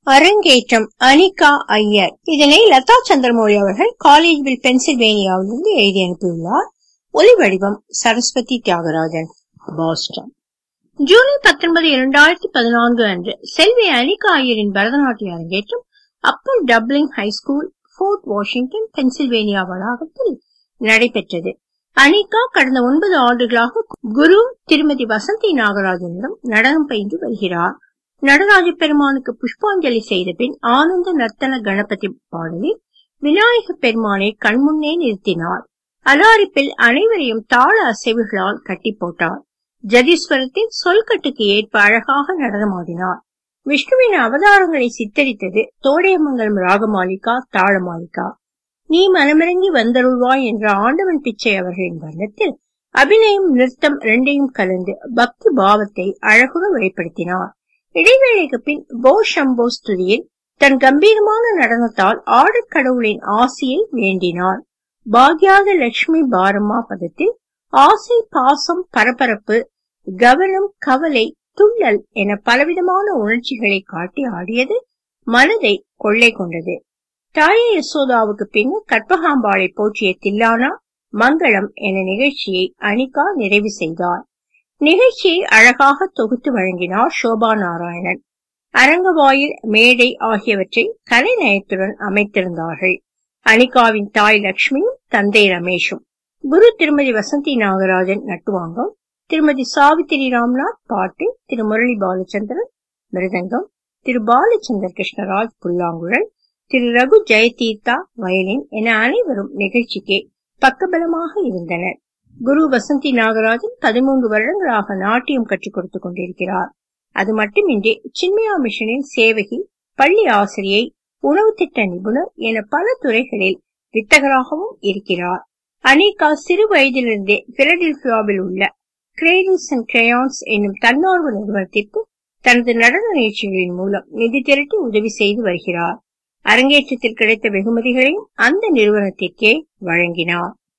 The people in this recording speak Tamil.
அரங்கேற்றம் அனிகா ஐயர் இதனை லதா சந்திரமௌலி அவர்கள் காலேஜ்வில் பென்சில்வேனியாவிலிருந்து எழுதி அனுப்பியுள்ளார் ஒலி வடிவம் சரஸ்வதி தியாகராஜன் பாஸ்டன் ஜூலை பத்தொன்பது இரண்டாயிரத்தி பதினான்கு அன்று செல்வி அனிகா ஐயரின் பரதநாட்டிய அரங்கேற்றம் upper Dublin high school Fort Washington Pennsylvania வளாகத்தில் நடைபெற்றது அனிகா கடந்த ஒன்பது ஆண்டுகளாக குரு திருமதி வசந்தி நாகராஜனிடம் நடனம் பயின்று வருகிறார் நடராஜ பெருமானுக்கு புஷ்பாஞ்சலி செய்த பின் ஆனந்த நர்த்தன கணபதி பாடலில் விநாயக பெருமானை கண்முன்னே நிறுத்தினார் அலாரிப்பில் அனைவரையும் தாள அசைவுகளால் கட்டி போட்டார் ஜதீஸ்வரத்தின் சொல்கட்டுக்கு ஏற்ப அழகாக நடனமாடினார் விஷ்ணுவின் அவதாரங்களை சித்தரித்தது தோடையமங்கலம் ராகமாலிகா தாளமாலிகா நீ மனமிறங்கி வந்தருள்வாய் என்ற ஆண்டவன் பிச்சை அவர்களின் வர்ணத்தில் அபிநயம் நிறுத்தம் இரண்டையும் கலந்து பக்தி பாவத்தை அழகுற வெளிப்படுத்தினார் இடைவேளைக்கு பின் போ ஷம்போ ஸ்துதியில் தன் கம்பீரமான நடனத்தால் ஆடற்கடவுளின் ஆசையை வேண்டினார் பாக்யாத லட்சுமி பாரம்மா பதத்தில் ஆசை பாசம் பரபரப்பு கவனம் கவலை துள்ளல் என பலவிதமான உணர்ச்சிகளை காட்டி ஆடியது மனதை கொள்ளை கொண்டது தாயே யசோதாவுக்கு பின்னர் கற்பகாம்பாளை போற்றிய தில்லானா மங்களம் என நிகழ்ச்சியை அனிகா நிறைவு செய்தார் நிகழ்ச்சியை அழகாக தொகுத்து வழங்கினார் சோபா நாராயணன் அரங்கவாயில் மேடை ஆகியவற்றை கலைநயத்துடன் அமைத்திருந்தார்கள் அனிகாவின் தாய் லட்சுமியும் தந்தை ரமேஷும் குரு திருமதி வசந்தி நாகராஜன் நட்டுவாங்கம் திருமதி சாவித்திரி ராம்நாத் பாட்டு திரு முரளி பாலச்சந்திரன் மிருதங்கம் திரு பாலச்சந்தர் கிருஷ்ணராஜ் புல்லாங்குழல் திரு ரகு ஜெயதீர்த்தா வயலின் என அனைவரும் நிகழ்ச்சிக்கு பக்கபலமாக இருந்தனர் குரு வசந்தி நாகராஜன் பதிமூன்று வருடங்களாக நாட்டியம் கற்றுக் கொடுத்துக் கொண்டிருக்கிறார் அது மட்டுமின்றி சின்மயா மிஷனின் சேவகி பள்ளி ஆசிரியை உணவு திட்ட நிபுணர் என பல துறைகளில் வித்தகராகவும் இருக்கிறார் அனிகா சிறு வயதிலிருந்தே பிலடெல்பியாவில் உள்ள கிரேடில்ஸ் அண்ட் கிரேயான்ஸ் என்னும் தன்னார்வ நிறுவனத்திற்கு தனது நடன நிகழ்ச்சிகளின் மூலம் நிதி திரட்டி உதவி செய்து வருகிறார் அரங்கேற்றத்தில் கிடைத்த வெகுமதிகளையும் அந்த நிறுவனத்திற்கே வழங்கினார்